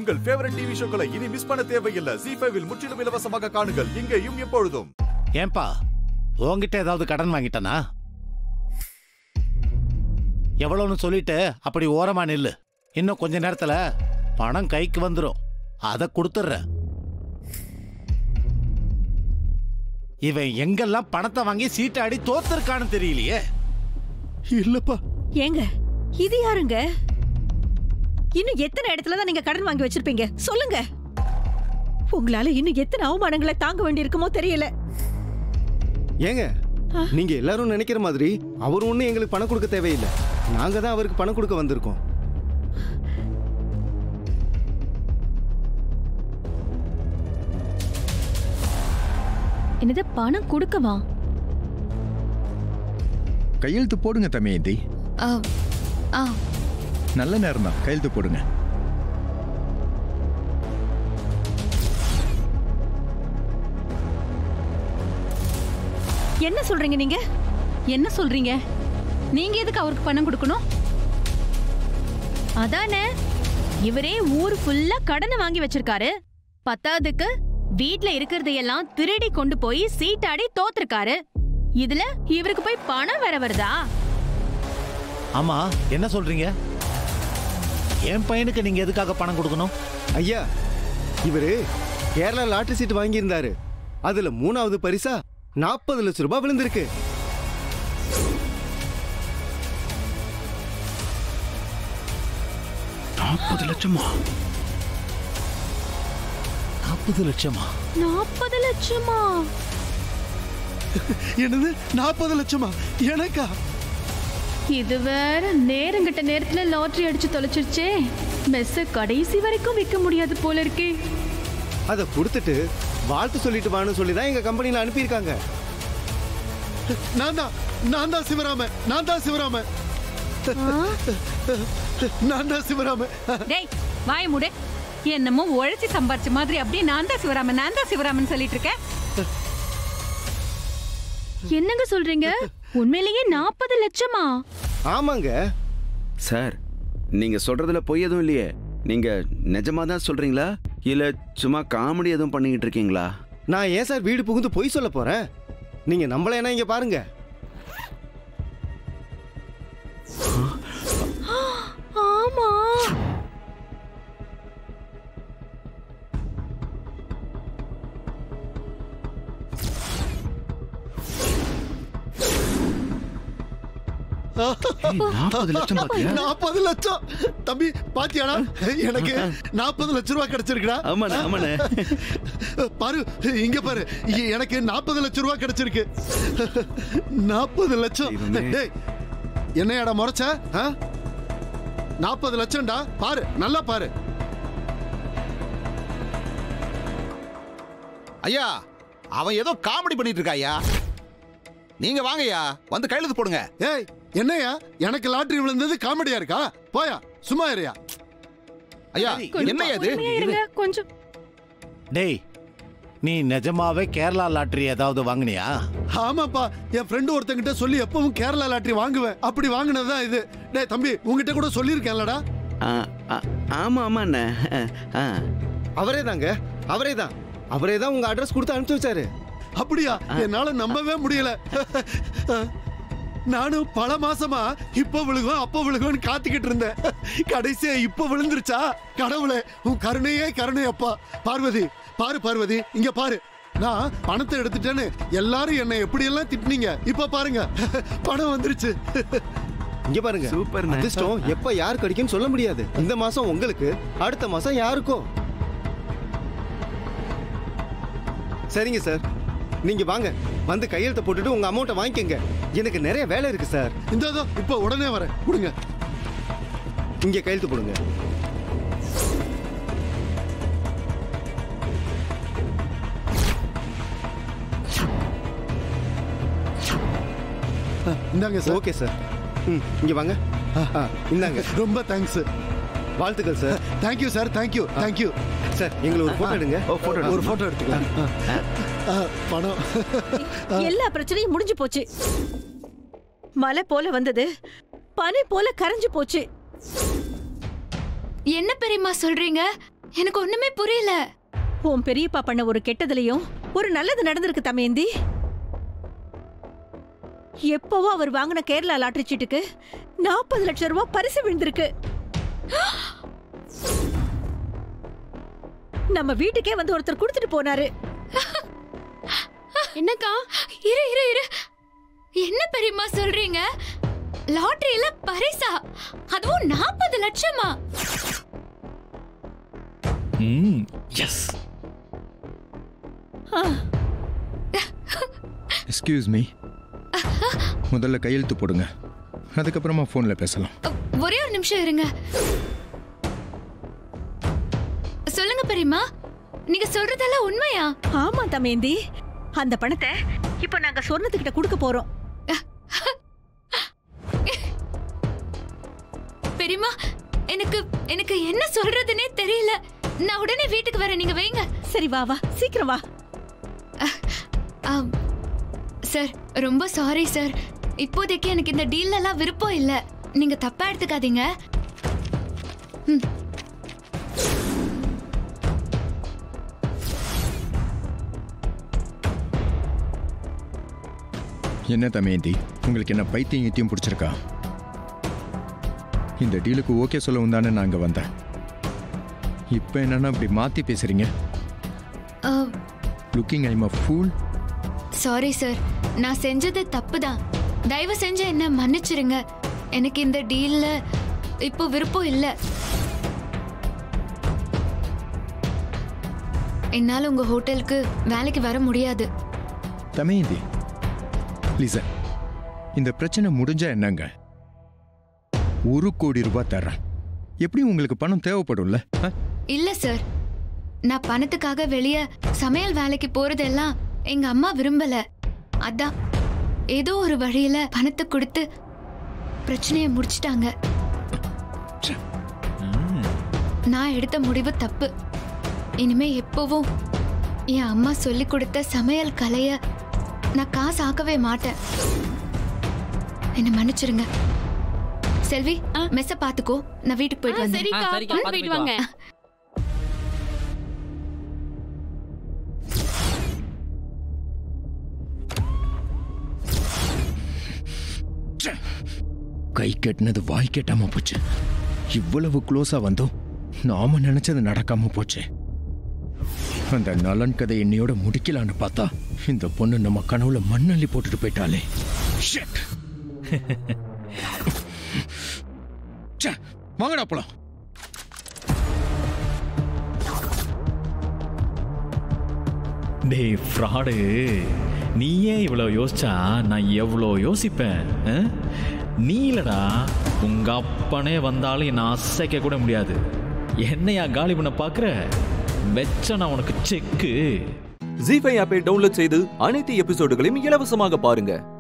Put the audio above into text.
உங்கள் favourite TV ஷோக்களை இனி miss பண்ண தேவையில்லை ஜி ஃபைவில் முற்றிலும் இலவசமாக காணுங்கள் இங்கேயும் எப்பொழுதும் ஏன்பா உன்கிட்ட ஏதாவது கடன் வாங்கிட்டனா எவ்வளோன்னு சொல்லிட்டு அப்படி ஓரமா நில்லு இன்னும் கொஞ்ச நேரத்துல பணம் கைக்கு வந்துடும் அதை கொடுத்துட்றேன் இவன் எங்கெல்லாம் பணத்தை வாங்கி சீட்டாடி தோத்துருக்கான்னு தெரியலையே இல்லப்பா ஏங்க இது யாருங்க இன்னும் எத்தனை இடத்துல தான் நீங்க கடன் வாங்கி வச்சிருப்பீங்க சொல்லுங்க உங்களால இன்னும் எத்தனை அவமானங்களை தாங்க வேண்டியிருக்குமோ தெரியல ஏங்க நீங்க எல்லாரும் நினைக்கிற மாதிரி அவர் ஒண்ணும் எங்களுக்கு பணம் கொடுக்க தேவையில்லை நாங்க தான் அவருக்கு பணம் கொடுக்க வந்திருக்கோம் என்னது பணம் கொடுக்கவா கையெழுத்து போடுங்க தமயந்தி ஆ, ஆ நல்ல நேரம் தான் கையெழுத்து போடுங்க என்ன சொல்றீங்க நீங்க என்ன சொல்றீங்க நீங்க எதுக்கு அவருக்கு பணம் கொடுக்கணும் அதானே இவரே ஊர் ஃபுல்லா கடனை வாங்கி வச்சிருக்காரு பத்தாவதுக்கு வீட்ல இருக்கிறதையெல்லாம் திருடி கொண்டு போய் சீட்டாடி தோத்துருக்காரு இதுல இவருக்கு போய் பணம் வேற வருதா ஆமா என்ன சொல்றீங்க என் பையனுக்கு நீங்க எதுக்காக பணம் கொடுக்கணும் ஐயா இவரு கேரளா லாட்டரி சீட் வாங்கியிருந்தாரு அதுல மூணாவது பரிசா நாற்பது லட்சம் ரூபாய் விழுந்திருக்கு நாற்பது லட்சமா நாற்பது லட்சமா நாற்பது லட்சமா என்னது நாற்பது லட்சமா எனக்கா இது வேற நேரங்கிட்ட நேரத்துல லாட்டரி அடிச்சு தொலைச்சிருச்சே மெஸ்ஸ கடைசி வரைக்கும் விற்க முடியாது போல இருக்கே அதை கொடுத்துட்டு வாழ்த்து சொல்லிட்டு வான்னு சொல்லி தான் எங்க கம்பெனில அனுப்பியிருக்காங்க நான் தான் நான் தான் சிவராமன் நான் தான் சிவராமன் நான் தான் சிவராமன் டேய் வாய மூடு என்னமோ உழைச்சி சம்பாரிச்ச மாதிரி அப்படியே நான் தான் சிவராமன் நான் தான் சிவராமன் சொல்லிட்டு இருக்கேன் என்னங்க சொல்றீங்க உண்மையிலேயே நாற்பது லட்சமா ஆமாங்க சார் நீங்க சொல்றதுல பொய் எதுவும் இல்லையே நீங்க நிஜமா தான் சொல்றீங்களா இல்ல சும்மா காமெடி எதுவும் பண்ணிக்கிட்டு இருக்கீங்களா நான் ஏன் சார் வீடு புகுந்து பொய் சொல்ல போறேன் நீங்க நம்பலைன்னா இங்க பாருங்க ஆமா நாற்பது லட்சம் பாத்தியா நாற்பது லட்சம் தம்பி பாத்தியாடா எனக்கு நாற்பது லட்சம் ரூபாய் கிடைச்சிருக்குடா ஆமாண்ணே ஆமாண்ணே பாரு இங்க பாரு இ- எனக்கு நாற்பது லட்சம் ரூபாய் கிடைச்சிருக்கு நாற்பது லட்சம் தெய்வமே. டேய் என்னையாடா முறைச்ச நாற்பது லட்சம்டா பாரு நல்லா பாரு ஐயா அவன் ஏதோ காமெடி பண்ணிட்டு இருக்கா ஐயா நீங்க வாங்கய்யா வந்து கையெழுத்து போடுங்க ஏய் என்னையா எனக்கு லாட்டரி விழுந்தது காமெடியா இருக்கா போயா சும்மா இருயா ஐயா சரி, என்ன இது பொறுமையா இருங்க கொஞ்சம் டேய் நீ நிஜமாவே கேரளா லாட்டரி ஏதாவது வாங்குனியா ஆமாப்பா என் ஃப்ரெண்டு ஒருத்தங்கிட்ட சொல்லி எப்பவும் கேரளா லாட்டரி வாங்குவேன் அப்படி வாங்கினதுதான் இது டேய் தம்பி உங்ககிட்ட கூட சொல்லியிருக்கேன்லடா ஆ, ஆ, ஆமா ஆமா அண்ணே ஆ, அவரே தாங்க அவரே தான் அவரே தான் உங்க அட்ரஸ் கொடுத்து அனுப்பிச்சு வச்சாரு அப்படியா என்னால நம்பவே முடியல நானும் பல மாசமா இப்ப விழுகும் அப்ப விழுகும்னு காத்துக்கிட்டு இருந்தேன் கடைசியா இப்ப விழுந்துருச்சா கடவுளே உன் கருணையே கருணை அப்பா பார்வதி பாரு பார்வதி இங்க பாரு நான் பணத்தை எடுத்துட்டேன்னு எல்லாரும் என்னை எப்படி எல்லாம் திட்டினீங்க இப்ப பாருங்க பணம் வந்துருச்சு இங்க பாருங்க சூப்பர்ண்ணே. அதிர்ஷ்டம் எப்ப யார் கிடைக்கும்னு சொல்ல முடியாது இந்த மாசம் உங்களுக்கு அடுத்த மாசம் யாருக்கும் சரிங்க சார் நீங்க வாங்க வந்து கையெழுத்த போட்டுட்டு உங்க அமௌண்ட்டை வாங்கிக்கங்க எனக்கு நிறைய வேலை இருக்கு சார் இந்த இப்ப உடனே வரேன் கொடுங்க இங்க கையெழுத்து போடுங்க இந்தாங்க சார் ஓகே சார் ம் இங்க வாங்க ஆ, இந்தாங்க ரொம்ப தேங்க்ஸ் வாழ்த்துக்கள் sir thank you sir thank you thank you sir எங்களை ஒரு போட்டோ எடுங்க ஓ, photo எடுங்க. ஒரு போட்டோ எடுத்துக்கலாம் ஆ, பணம் எல்லா பிரச்சனையும் முடிஞ்சு போச்சு மலை போல வந்தது பனி போல கரைஞ்சு போச்சு என்ன பெரியம்மா சொல்றீங்க எனக்கு ஒண்ணுமே புரியல உன் பெரியப்பா பண்ண ஒரு கெட்டதுலயும் ஒரு நல்லது நடந்திருக்கு தமேந்தி எப்பவோ அவர் வாங்கின கேரளா லாட்டரி சீட்டுக்கு நாற்பது லட்சம் ரூபாய் பரிசு விழுந்திருக்கு நம்ம வீட்டுக்கே வந்து ஒருத்தர் கொடுத்துட்டு போனாரு என்னக்கா இரு இரு இரு என்ன பெரியம்மா சொல்றீங்க லாட்டரியில பரிசா அதுவும் நாற்பது லட்சமா ம் எஸ் எக்ஸ்கியூஸ் மீ முதல்ல கையெழுத்து போடுங்க அதுக்கப்புறமா ஃபோனில் பேசலாம் அ, ஒரே ஒரு நிமிஷம் இருங்க சொல்லுங்க பெரியம்மா நீங்க சொல்றதெல்லாம் உண்மையா ஆமா தமேந்தி அந்த பணத்தை இப்ப நாங்க சொர்ணத்துக்கிட்ட கொடுக்க போறோம் பெரியம்மா எனக்கு எனக்கு என்ன சொல்றதுனே தெரியல நான் உடனே வீட்டுக்கு வரேன் நீங்க வைங்க சரி வா வா சீக்கிரம் வா ஆம். சார் ரொம்ப சாரி சார் இப்போதைக்கு எனக்கு இந்த டீல்ல எல்லாம் விருப்பம் இல்ல நீங்க தப்பா எடுத்துக்காதீங்க ம். என்ன தமேந்தி உங்களுக்கு என்ன பைத்தியம் கித்தியம் பிடிச்சிருக்கா இந்த டீலுக்கு ஓகே சொல்லவும் தானே நான் இங்கே வந்தேன் இப்போ என்னன்னா இப்படி மாற்றி பேசுறீங்க ஆ, looking I'm a fool sorry sir நான் செஞ்சது தப்பு தான் தயவு செஞ்சு என்ன மன்னிச்சிருங்க எனக்கு இந்த டீல்ல இப்போ விருப்பம் இல்ல என்னால உங்க ஹோட்டலுக்கு வேலைக்கு வர முடியாது தமேந்தி லிசன் இந்த பிரச்சனை முடிஞ்சா என்னங்க ஒரு கோடி ரூபாய் தர்றேன் எப்படி உங்களுக்கு பணம் தேவைப்படும்ல ஆ? இல்ல சார் நான் பணத்துக்காக வெளியே சமையல் வேலைக்கு போறதெல்லாம் எங்க அம்மா விரும்பல அதான் ஏதோ ஒரு வழியில பணத்தை கொடுத்து பிரச்சனையை முடிச்சிட்டாங்க நான் எடுத்த முடிவு தப்பு இனிமே எப்பவும் என் அம்மா சொல்லி கொடுத்த சமையல் கலைய நான் காசு ஆக்கவே மாட்டேன் என்ன மன்னிச்சிருங்க செல்வி மெஸ்ஸ பாத்துக்கோ நான் வீட்டுக்கு போயிட்டு வந்தேன் சரிக்கா பார்த்து போயிட்டு வாங்க கை கெட்டினது வாய் கெட்டாம போச்சு இவ்வளவு க்ளோஸா வந்தும் நாம நினைச்சது நடக்காம போச்சு அந்த நலன் கதை என்னையோட முடிக்கலான்னு பார்த்தா இந்த பொண்ணு நம்ம கனவுல மண்ணள்ளி போட்டுட்டு போயிட்டாலே Shit. ச்சே, வாங்கடா போலாம் டேய் ஃப்ராடு நீயே இவ்வளோ யோசிச்சா நான் எவ்வளோ யோசிப்பேன் ஆ? நீ இல்லடா உங்க அப்பனே வந்தாலும் என்னை அசைக்க கூட முடியாது என்னையா காலி பண்ண பார்க்குற வெச்ச நான் உனக்கு செக்கு ஜி ஃபைவ் ஆப்பை டவுன்லோட் செய்து அனைத்து எபிசோடுகளையும் இலவசமாக பாருங்க